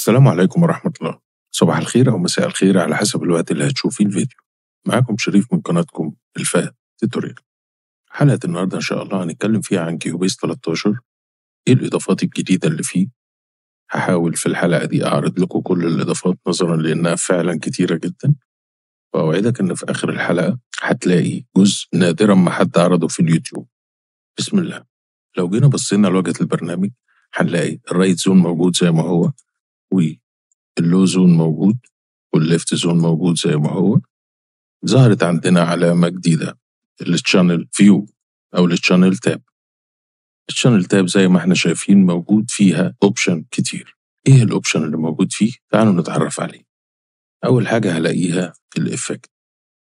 السلام عليكم ورحمة الله صباح الخير أو مساء الخير على حسب الوقت اللي هتشوف فيه الفيديو معاكم شريف من قناتكم الفهد توتوريال حلقة النهاردة إن شاء الله هنتكلم فيها عن كيوبيس 13 إيه الإضافات الجديدة اللي فيه هحاول في الحلقة دي أعرض لكم كل الإضافات نظرا لأنها فعلا كتيرة جدا وأوعدك إن في آخر الحلقة هتلاقي جزء نادرا ما حد عرضه في اليوتيوب بسم الله لو جينا بصينا لواجهة البرنامج هنلاقي الرايت زون موجود زي ما هو واللو زون موجود والليفت زون موجود زي ما هو ظهرت عندنا علامة جديدة التشانل فيو أو التشانل تاب التشانل تاب زي ما احنا شايفين موجود فيها اوبشن كتير ايه الاوبشن اللي موجود فيه تعالوا نتعرف عليه اول حاجة هلاقيها الافكت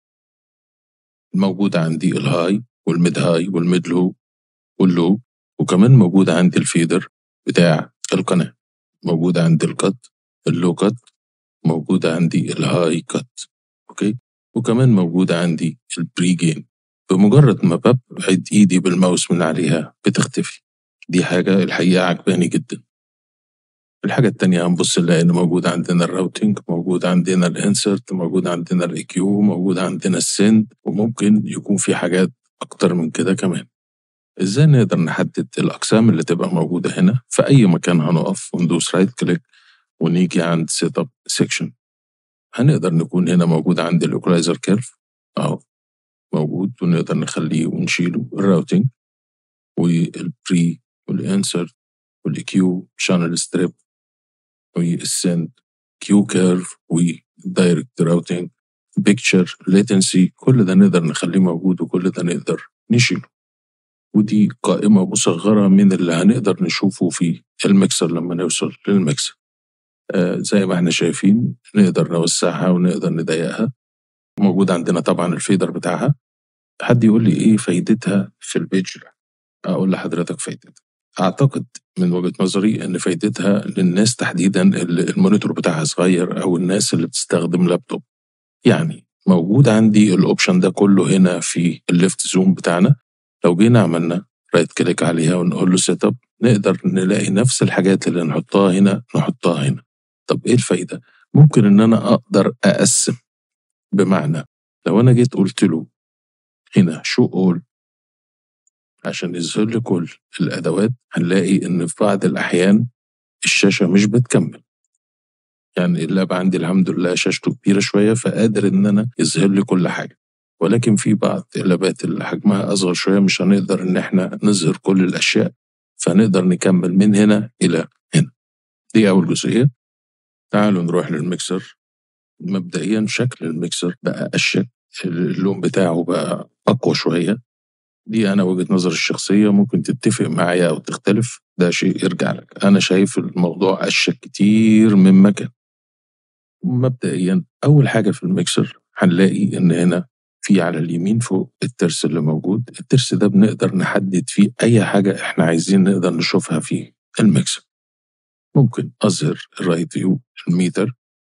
موجود عندي الهاي والميد هاي والميد لو واللو وكمان موجود عندي الفيدر بتاع القناة موجود عندي الكت اللو كت موجود عندي الهاي كت اوكي وكمان موجود عندي البري جين بمجرد ما ببعد ايدي بالماوس من عليها بتختفي دي حاجة الحقيقة عجباني جدا الحاجة التانية هنبص نلاقي إن موجود عندنا الراوتينج موجود عندنا الانسرت موجود عندنا الاي كيو موجود عندنا السند وممكن يكون في حاجات أكتر من كده كمان ازاي نقدر نحدد الاقسام اللي تبقى موجوده هنا في اي مكان هنقف وندوس رايت كليك ونيجي عند سيت اب سيكشن هنقدر نكون هنا موجود عند الاوكلايزر كيرف اهو موجود ونقدر نخليه ونشيله الراوتينج والبري والانسرت والاكيو شانل ستريب والسند كيو كيرف والدايركت راوتينج بيكتشر ليتنسي كل ده نقدر نخليه موجود وكل ده نقدر نشيله ودي قائمة مصغرة من اللي هنقدر نشوفه في المكسر لما نوصل للمكسر آه زي ما احنا شايفين نقدر نوسعها ونقدر نضيقها موجود عندنا طبعا الفيدر بتاعها حد يقول لي ايه فايدتها في البيج اقول لحضرتك فايدتها اعتقد من وجهة نظري ان فايدتها للناس تحديدا اللي المونيتور بتاعها صغير او الناس اللي بتستخدم لابتوب يعني موجود عندي الاوبشن ده كله هنا في الليفت زوم بتاعنا لو جينا عملنا رايت كليك عليها ونقول له سيت اب نقدر نلاقي نفس الحاجات اللي نحطها هنا نحطها هنا طب ايه الفايده ممكن ان انا اقدر اقسم بمعنى لو انا جيت قلت له هنا شو اول عشان يظهر لي كل الادوات هنلاقي ان في بعض الاحيان الشاشه مش بتكمل يعني اللاب عندي الحمد لله شاشته كبيره شويه فقادر ان انا يظهر لي كل حاجه ولكن في بعض اللابات اللي حجمها أصغر شوية مش هنقدر إن إحنا نظهر كل الأشياء فنقدر نكمل من هنا إلى هنا دي أول جزئية تعالوا نروح للميكسر مبدئيا شكل الميكسر بقى أشيك اللون بتاعه بقى أقوى شوية دي أنا وجهة نظري الشخصية ممكن تتفق معايا أو تختلف ده شيء يرجع لك أنا شايف الموضوع أشيك كتير من مكان مبدئيا أول حاجة في الميكسر هنلاقي إن هنا في على اليمين فوق الترس اللي موجود الترس ده بنقدر نحدد فيه أي حاجة إحنا عايزين نقدر نشوفها في الميكسر ممكن أظهر الرايت فيو الميتر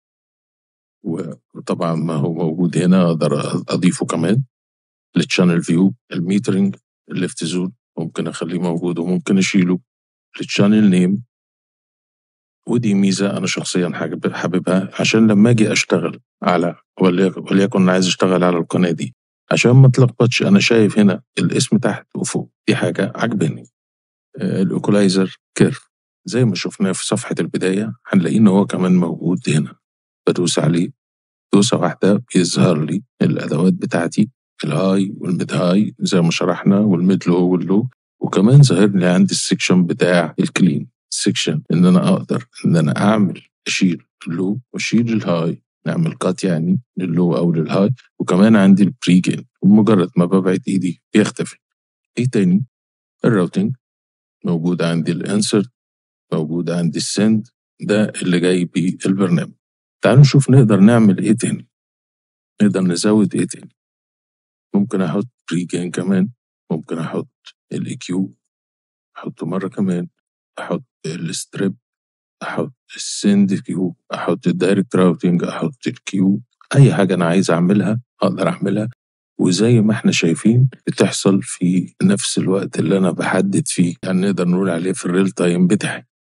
وطبعا ما هو موجود هنا أقدر أضيفه كمان للتشانل فيو الميترنج الليفت زون ممكن أخليه موجود وممكن أشيله للتشانل نيم ودي ميزة أنا شخصيا حاببها عشان لما أجي أشتغل على وليكن عايز أشتغل على القناة دي عشان ما تلخبطش أنا شايف هنا الاسم تحت وفوق دي حاجة عجباني الأوكولايزر كيرف زي ما شفناه في صفحة البداية هنلاقيه إن هو كمان موجود هنا بدوس عليه دوسة واحدة بيظهر لي الأدوات بتاعتي الهاي والميد هاي زي ما شرحنا والميد لو واللو وكمان ظاهر لي عندي السكشن بتاع الكلين سيكشن ان انا اقدر ان انا اعمل اشيل اللو واشيل الهاي نعمل كات يعني للو او للهاي وكمان عندي البري جين ومجرد ما ببعد ايدي بيختفي ايه تاني الراوتينج موجود عندي الانسرت موجود عندي السند ده اللي جاي بيه البرنامج تعالوا نشوف نقدر نعمل ايه تاني نقدر نزود ايه تاني ممكن احط بري جين كمان ممكن احط الاي كيو احطه مره كمان احط الستريب احط السند كيو احط الدايركت راوتنج احط الكيو اي حاجه انا عايز اعملها اقدر اعملها وزي ما احنا شايفين بتحصل في نفس الوقت اللي انا بحدد فيه يعني نقدر نقول عليه في الريل تايم بتاعي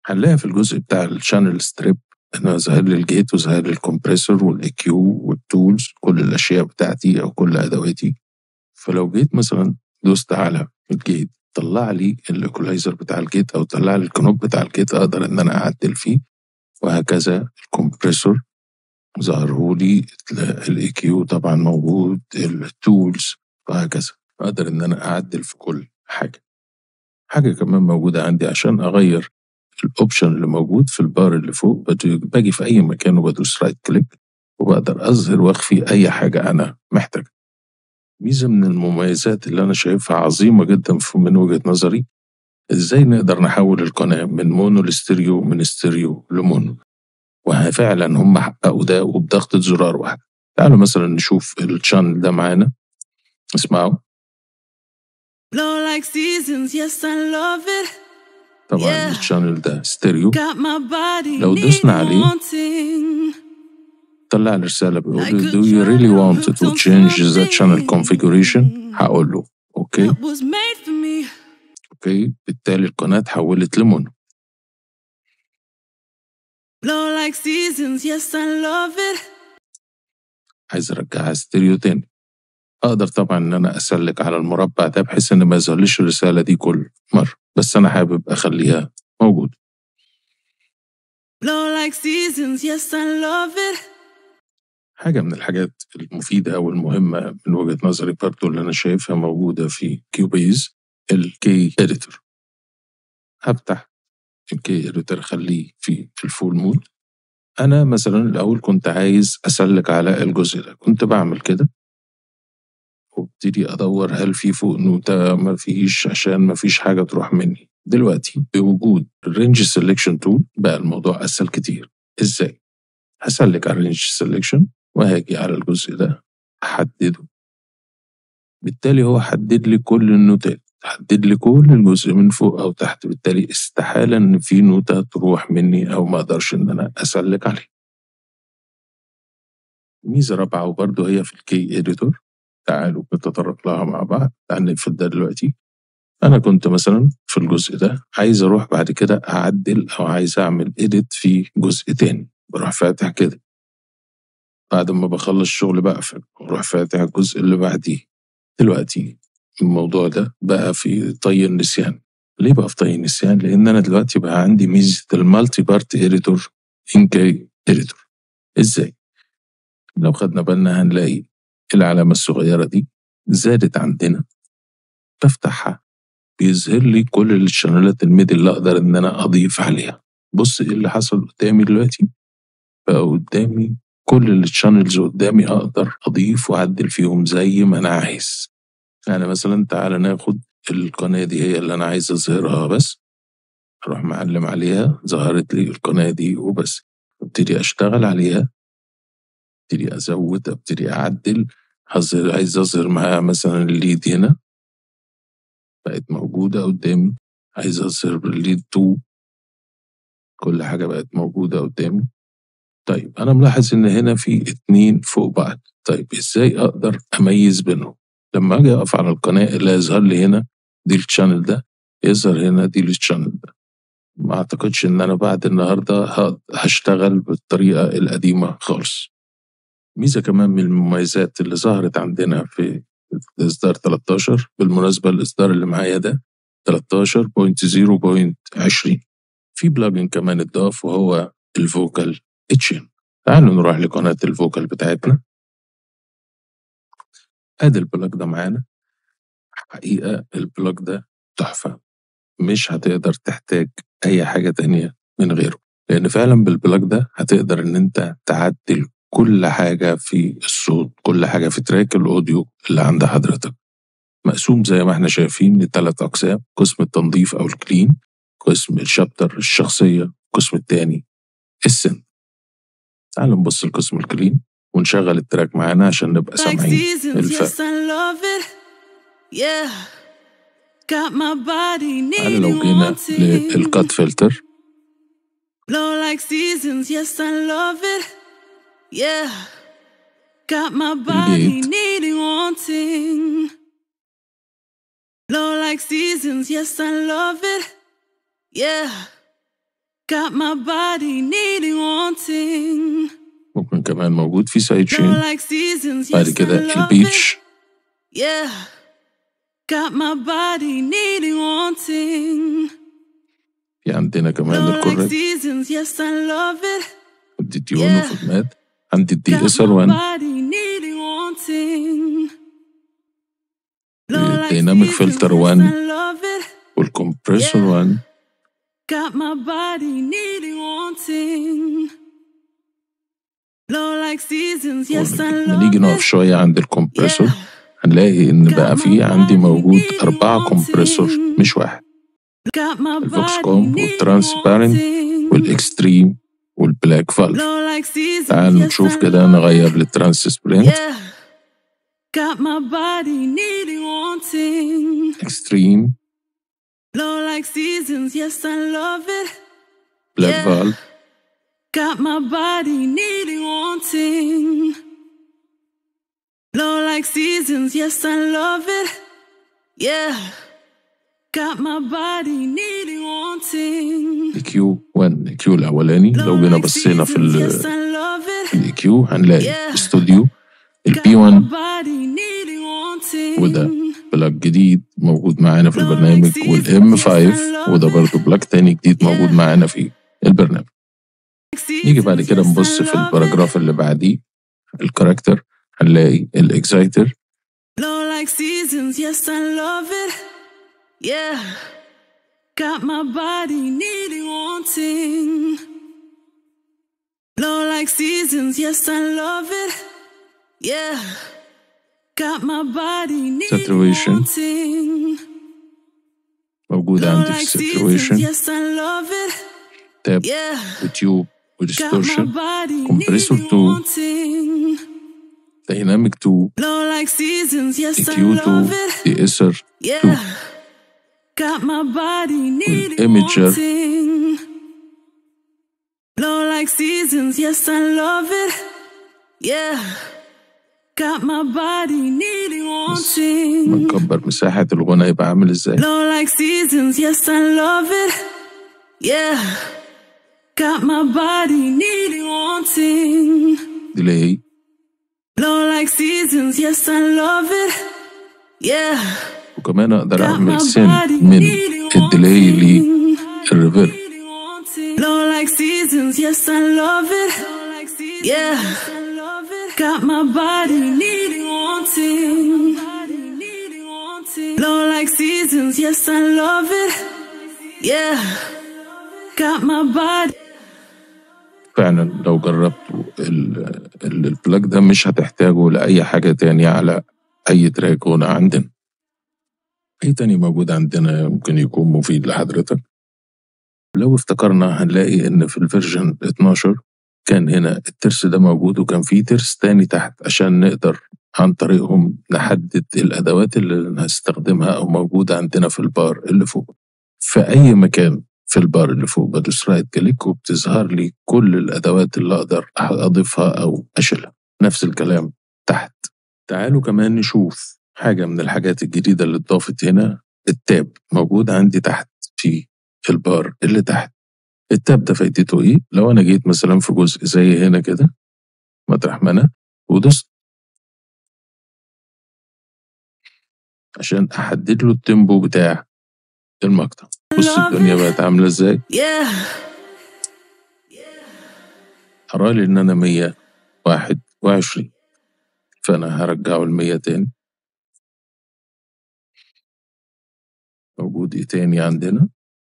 هنلاقي في الجزء بتاع الشانل ستريب انا ظاهر لي الجيت وظاهر لي الكمبريسور والاي كيو والتولز كل الاشياء بتاعتي او كل ادواتي فلو جيت مثلا دوست على الجيت طلع لي الايكولايزر بتاع الجيت او طلع لي الكنوب بتاع الجيت اقدر ان انا اعدل فيه وهكذا الكمبريسور ظهره لي الاي كيو طبعا موجود التولز وهكذا اقدر ان انا اعدل في كل حاجه حاجه كمان موجوده عندي عشان اغير الاوبشن اللي موجود في البار اللي فوق باجي في اي مكان وبدوس رايت كليك وبقدر اظهر واخفي اي حاجه انا محتاجها ميزه من المميزات اللي انا شايفها عظيمه جدا من وجهه نظري ازاي نقدر نحول القناه من مونو لستيريو من ستيريو لمونو وفعلا هم حققوا ده وبضغطة زرار واحد تعالوا مثلا نشوف الشانل ده معانا اسمعوا Blow like seasons, yes, I love it. طبعا Yeah. الشانل ده ستيريو Got my body لو دوسنا عليه wanting. طلع لي رسالة بيقول لي do you really want to change the channel configuration هقول له اوكي That was made for me. اوكي بالتالي القناة اتحولت لمونو Blow like seasons, yes, I love it. عايز ارجعها ستيريو تاني اقدر طبعا ان انا اسلك على المربع ده بحيث ان ما يظهرليش الرسالة دي كل مرة بس انا حابب اخليها موجود Blow like seasons, yes, I love it. حاجة من الحاجات المفيدة والمهمة من وجهة نظري برضو اللي أنا شايفها موجودة في كيوبيز الكي إديتور هفتح الكي إديتور أخليه في الفول مود أنا مثلا الأول كنت عايز أسلك على الجزء ده كنت بعمل كده وابتدي أدور هل في فوق نوتة ما فيش عشان ما فيش حاجة تروح مني دلوقتي بوجود الرينج سيلكشن تول بقى الموضوع أسهل كتير إزاي؟ هسلك على الرينج سيلكشن وهاجي على الجزء ده أحدده بالتالي هو حدد لي كل النوتات حدد لي كل الجزء من فوق أو تحت بالتالي استحالة إن في نوتة تروح مني أو ما أقدرش إن أنا أسلك عليه ميزة رابعة وبرضه هي في الكي إديتور تعالوا نتطرق لها مع بعض تعال نقفل ده دلوقتي أنا كنت مثلا في الجزء ده عايز أروح بعد كده أعدل أو عايز أعمل إيديت في جزء تاني بروح فاتح كده بعد ما بخلص شغل بقفل واروح فاتح الجزء اللي بعديه دلوقتي الموضوع ده بقى في طي النسيان ليه بقى في طي النسيان؟ لأن أنا دلوقتي بقى عندي ميزة المالتي بارت إيديتور إن كي إيديتور إزاي؟ لو خدنا بالنا هنلاقي العلامة الصغيرة دي زادت عندنا بفتحها بيظهر لي كل الشانلات الميدل اللي أقدر إن أنا أضيف عليها بص إيه اللي حصل قدامي دلوقتي بقى قدامي كل الشانلز قدامي اقدر اضيف واعدل فيهم زي ما انا عايز يعني مثلا تعالى ناخد القناة دي هي اللي انا عايز اظهرها بس اروح معلم عليها ظهرت لي القناة دي وبس ابتدي اشتغل عليها ابتدي ازود ابتدي اعدل هظهر عايز اظهر معاها مثلا الليد هنا بقت موجودة قدامي عايز اظهر الليد 2 كل حاجة بقت موجودة قدامي طيب أنا ملاحظ إن هنا في اتنين فوق بعض طيب إزاي أقدر أميز بينهم لما أجي أقف على القناة اللي يظهر لي هنا دي الشانل ده يظهر هنا دي الشانل ده ما أعتقدش إن أنا بعد النهاردة ه- هشتغل بالطريقة القديمة خالص ميزة كمان من المميزات اللي ظهرت عندنا في إصدار 13 بالمناسبة الإصدار اللي معايا ده 13.0.20 في بلجن كمان اتضاف وهو الفوكال اتشين تعالوا نروح لقناة الفوكال بتاعتنا ادي البلوك ده معانا حقيقة البلوك ده تحفة مش هتقدر تحتاج أي حاجة تانية من غيره لأن فعلا بالبلوك ده هتقدر إن أنت تعدل كل حاجة في الصوت كل حاجة في تراك الأوديو اللي عند حضرتك مقسوم زي ما احنا شايفين لثلاث أقسام قسم التنظيف أو الكلين قسم الشابتر الشخصية القسم التاني السن تعال نبص القسم الكلين ونشغل التراك معانا عشان نبقى Like سامعين seasons, الفرق yes, I love it. Yeah. Got my body تعال لو needing جينا wanting. للكات فلتر Blow like seasons, yes, I love it. Yeah. Got my body Indeed. needing wanting. Blow like seasons, yes, I love it. Yeah. Got my body needing wanting. ممكن كمان موجود في سايد Flow شين like seasons, بعد yes, I كده love it. البيتش Yeah. Got my body needing wanting. في عندنا كمان Flow like الكوريك seasons, yes, I love it. عندي الدي 1 Yeah. وفي المات عندي الدي Got اس ار my 1 body needing wanting. Flow like الديناميك seasons, فلتر yes, 1 I love it. والكمبريسور Yeah. 1 Got my body needing wanting. Flow like seasons, yes, I لما love نيجي نقف it. شوية عند الكمبريسور Yeah. هنلاقي إن بقى Got my في عندي body موجود needing أربعة كمبريسور wanting. مش واحد Got my الفوكس body كوم needing والترانسبارنت wanting. والإكستريم والبلاك فالف Flow like seasons, تعالوا yes, نشوف I كده love نغير it. للترانسبرنت Yeah. Got my body needing wanting. إكستريم Flow like seasons, yes, I love it. بلاك Yeah. فالف Got my body needing wanting. Flow like seasons, yes, I love it. Yeah. Got my body needing wanting. الكيو 1 الكيو الأولاني لو Flow جينا like بصينا في seasons, ال yes, I love it. في الكيو هنلاقي Yeah. استوديو البي Got my 1 body needing wanting. وده بلاك جديد موجود معانا في Flow like البرنامج seasons, والام yes, I 5 love وده it. برضه بلاك تاني جديد موجود Yeah. معانا في البرنامج نيجي بعد Seasons, كده yes, I نبص في love it. الباراجراف اللي بعديه الكاركتر هنلاقي الاكسايتر Flow like seasons, yes, I love it. Yeah. Got my body needing wanting. Flow like seasons, yes, I love it. Yeah. Got my body needing Saturation. wanting. موجود Flow عندي في like seasons, الساتوريشن yes, I love it. تاب Yeah. وتيوب Got my وديستورشن body Compressor needing two. wanting. دايناميك 2 Flow like seasons, yes, I كيو 2 love it. دي اسر Yeah. Got my body needing Imager. wanting. Flow like seasons, yes, I love it. Yeah. Got my body needing wanting. بنكبر مساحة الغنى يبقى عامل ازاي Flow like seasons, yes, I love it. Yeah. Got my body needing wanting. ديلي Flow like seasons, yes, I love it. Yeah. وكمان اقدر Got اعمل my سن body من needing الديلي wanting. للريفيرب Flow like seasons, yes, I love it. Yeah. Got my body needing wanting. Flow like seasons, yes, I love it. Yeah. Got my body. فعلا لو جربتوا ال- ال- البلاك ده مش هتحتاجوا لأي حاجة تانية على أي تراك غنى عندنا أي تاني موجود عندنا ممكن يكون مفيد لحضرتك لو افتكرنا هنلاقي إن في الفيرجن 12 كان هنا الترس ده موجود وكان فيه ترس تاني تحت عشان نقدر عن طريقهم نحدد الأدوات اللي هنستخدمها أو موجودة عندنا في البار اللي فوق في أي مكان في البار اللي فوق بدوس رايت كليك وبتظهر لي كل الأدوات اللي أقدر أضيفها أو أشيلها نفس الكلام تحت تعالوا كمان نشوف حاجة من الحاجات الجديدة اللي اتضافت هنا التاب موجود عندي تحت في البار اللي تحت التاب ده فايدته ايه؟ لو انا جيت مثلا في جزء زي هنا كده مطرح ما انا ودوست عشان احدد له التيمبو بتاع المقطع بص الدنيا بقت عامله ازاي Yeah. أرالي إن أنا مية واحد وعشرين فأنا هرجعه المية تاني موجود إيه تاني عندنا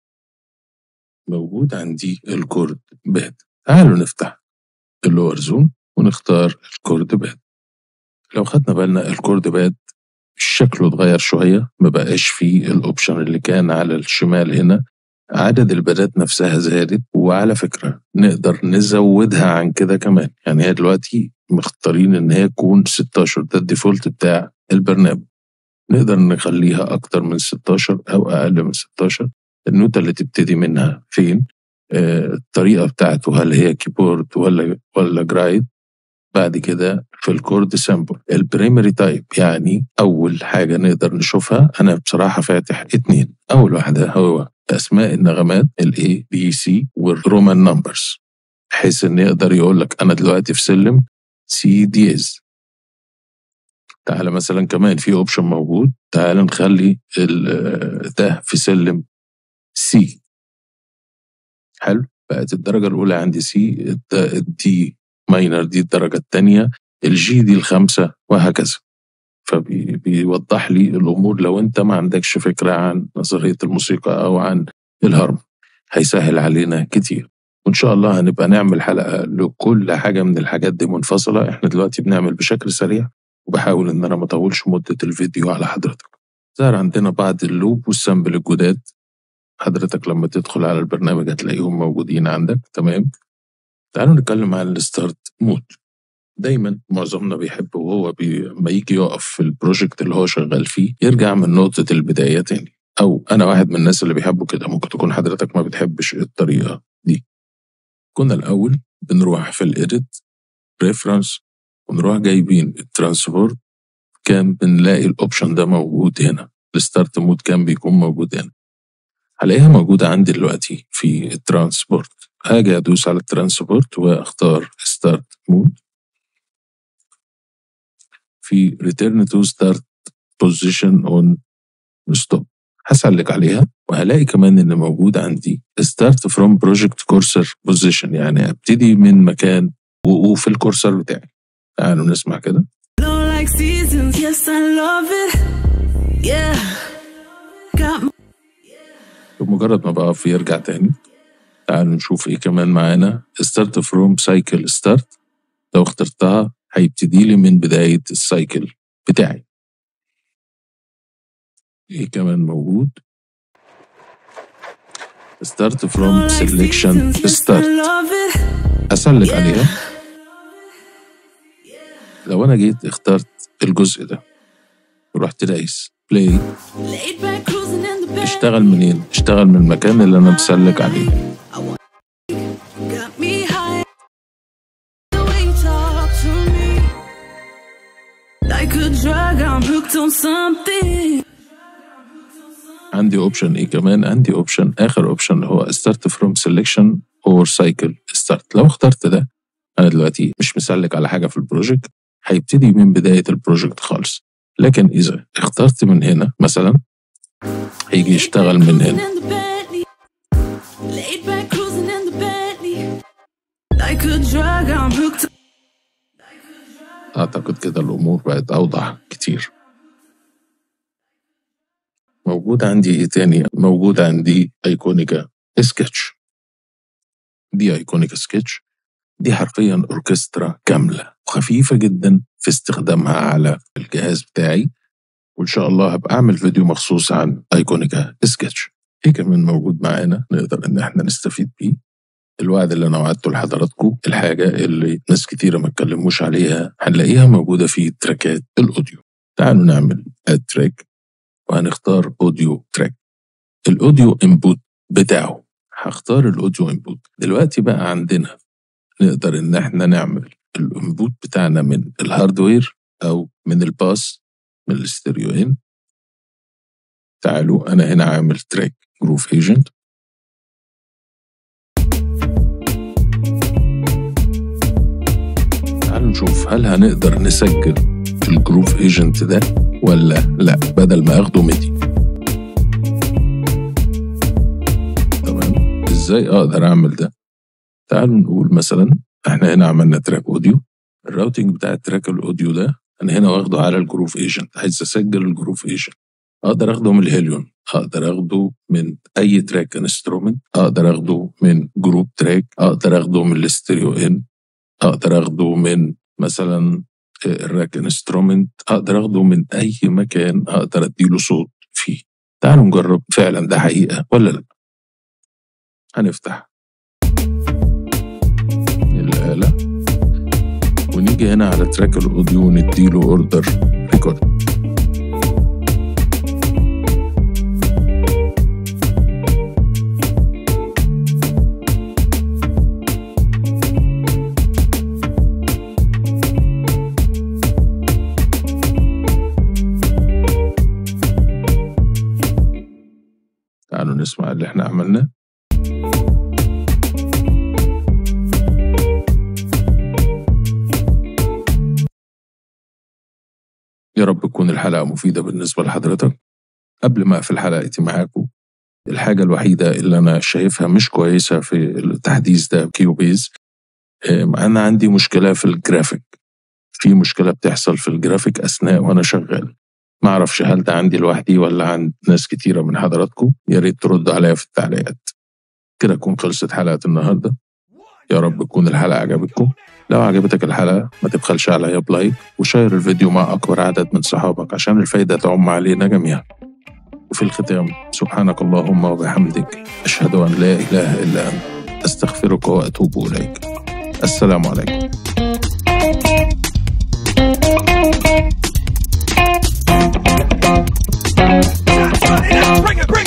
موجود عندي الكورد باد تعالوا نفتح اللور زون ونختار الكورد باد لو خدنا بالنا الكورد باد شكله اتغير شوية ما بقاش فيه الأوبشن اللي كان على الشمال هنا عدد البادات نفسها زادت وعلى فكرة نقدر نزودها عن كده كمان يعني هي دلوقتي مختارين ان هي تكون 16 ده الديفولت بتاع البرنامج نقدر نخليها اكتر من 16 او اقل من 16 النوتة اللي تبتدي منها فين آه الطريقة بتاعته هل هي كيبورد ولا ولا جرايد بعد كده في الكورد سامبل البريمري تايب يعني اول حاجة نقدر نشوفها انا بصراحة فاتح اتنين اول واحدة هو اسماء النغمات الاي بي سي والرومان نمبرز بحيث ان يقدر يقول لك انا دلوقتي في سلم سي ديز تعالى مثلا كمان في اوبشن موجود تعالى نخلي ال- ده في سلم سي حلو بقت الدرجة الأولى عندي سي الدي ماينر دي الدرجة الثانية الجي دي الخامسة وهكذا فبيوضح لي الأمور لو أنت ما عندكش فكرة عن نظرية الموسيقى أو عن الهرم هيسهل علينا كتير وإن شاء الله هنبقى نعمل حلقة لكل حاجة من الحاجات دي منفصلة إحنا دلوقتي بنعمل بشكل سريع وبحاول إن أنا ما أطولش مدة الفيديو على حضرتك ظهر عندنا بعض اللوب والسامبل الجداد حضرتك لما تدخل على البرنامج هتلاقيهم موجودين عندك تمام تعالوا نتكلم عن الستارت مود دايما معظمنا بيحب وهو بي... لما يجي يقف في البروجكت اللي هو شغال فيه يرجع من نقطة البداية تاني أو أنا واحد من الناس اللي بيحبوا كده ممكن تكون حضرتك ما بتحبش الطريقة دي كنا الأول بنروح في الإيديت ريفرنس ونروح جايبين الترانسبورت كان بنلاقي الأوبشن ده موجود هنا الستارت مود كان بيكون موجود هنا هلاقيها موجودة عندي دلوقتي في الترانسبورت هاجي أدوس على الترانسبورت وأختار ستارت مود في return to start position on stop هسلك عليها وهلاقي كمان ان موجود عندي start from project cursor position يعني ابتدي من مكان وفي الكورسر بتاعي تعالوا نسمع كده Blow like seasons, yes, I love it. Yeah. Got my بمجرد ما بقف يرجع تاني تعالوا نشوف ايه كمان معانا start from cycle start لو اخترتها هيبتدي لي من بداية السايكل بتاعي ايه كمان موجود start blow from like selection seasons, yes, I start love it. اسلك Yeah. عليها لو انا جيت اخترت الجزء ده ورحت دايس بلاي Laid back, cruising in the bed. اشتغل منين اشتغل من المكان اللي انا مسلك عليه Got me high. The way you talk to me. Like a drug, I'm hooked on something. عندي اوبشن ايه كمان عندي اوبشن اخر اوبشن اللي هو start from selection or cycle start لو اخترت ده انا دلوقتي مش مسلك على حاجه في البروجكت هيبتدي من بدايه البروجكت خالص لكن اذا اخترت من هنا مثلا هيجي يشتغل من Cruising هنا in the Bentley. Laid back, cruising in the Bentley. Like a drug, I'm hooked. اعتقد كده الامور بقت اوضح كتير موجود عندي ايه تاني موجود عندي ايكونيكا سكتش دي ايكونيكا سكتش دي حرفيا اوركسترا كامله وخفيفه جدا في استخدامها على الجهاز بتاعي وان شاء الله هبقى اعمل فيديو مخصوص عن ايكونيكا سكتش ايه كمان موجود معانا نقدر ان احنا نستفيد بيه الوعد اللي انا وعدته لحضراتكم الحاجه اللي ناس كتيره ما اتكلموش عليها هنلاقيها موجوده في تراكات الاوديو تعالوا نعمل اد تراك وهنختار اوديو تراك الاوديو انبوت بتاعه هختار الاوديو انبوت دلوقتي بقى عندنا نقدر ان احنا نعمل الانبوت بتاعنا من الهاردوير او من الباس من الاستيريو ان تعالوا انا هنا عامل تراك جروف ايجنت تعالوا نشوف هل هنقدر نسجل الجروف ايجنت ده ولا لا بدل ما اخده ميدي تمام ازاي اقدر اعمل ده تعالوا نقول مثلا احنا هنا عملنا تراك اوديو الراوتنج بتاع التراك الاوديو ده انا هنا واخده على الجروف ايجنت عايز اسجل الجروف ايجنت اقدر اخده من الهيليون اقدر اخده من اي تراك انسترومنت اقدر اخده من جروب تراك اقدر اخده من الاستيريو ان اقدر اخده من مثلا الراك انسترومنت اقدر اخده من اي مكان اقدر اديله صوت فيه تعالوا نجرب فعلا ده حقيقه ولا لا هنفتح الآلة ونيجي هنا على تراك الأوديو ونديله أوردر ريكورد تعالوا ونسمع اللي احنا عملناه يا رب تكون الحلقة مفيدة بالنسبة لحضرتك قبل ما أقفل حلقتي معاكم الحاجة الوحيدة اللي أنا شايفها مش كويسة في التحديث ده كيو بيز أم، أنا عندي مشكلة في الجرافيك في مشكلة بتحصل في الجرافيك أثناء وأنا شغال ما أعرفش هل ده عندي لوحدي ولا عند ناس كتيرة من حضراتكم يا ريت تردوا عليا في التعليقات كده تكون خلصت حلقة النهاردة يا رب تكون الحلقة عجبتكم لو عجبتك الحلقة ما تبخلش عليا بلايك وشير الفيديو مع أكبر عدد من صحابك عشان الفايدة تعم علينا جميعا وفي الختام سبحانك اللهم وبحمدك أشهد أن لا إله إلا أنت أستغفرك وأتوب إليك السلام عليكم Bring it, bring it.